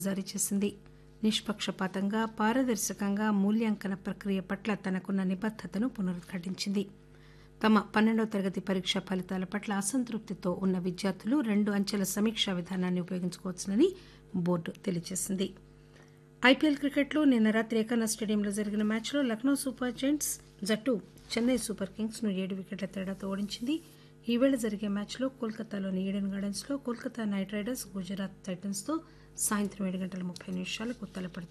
జారీ చేసింది నిష్పక్షపాతంగా పారదర్శకంగా మూల్యాంకన ప్రక్రియ పట్ల తనకున్న నిబద్దతను పునరుద్ఘాటించింది తమ పన్నెండవ తరగతి పరీక్ష ఫలితాల పట్ల అసంతృప్తితో ఉన్న విద్యార్థులు రెండు అంచెల సమీక్షా విధానాన్ని ఉపయోగించుకోవచ్చునని బోర్డు తెలియజేసింది ఐపీఎల్ క్రికెట్లో నిన్న రాత్రి ఏకానా స్టేడియంలో జరిగిన మ్యాచ్లో లక్నో సూపర్ జెయింట్స్ జట్టు చెన్నై సూపర్ కింగ్స్ ను ఏడు వికెట్ల తేడాతో ఓడించింది ఈవేళ జరిగే మ్యాచ్లో కోల్కతాలోని ఈడెన్ గార్డెన్స్ లో Kolkata Knight Riders Gujarat Titans తో సాయంత్రం ఏడు గంటల ముప్పై నిమిషాలకు తలపడుతుంది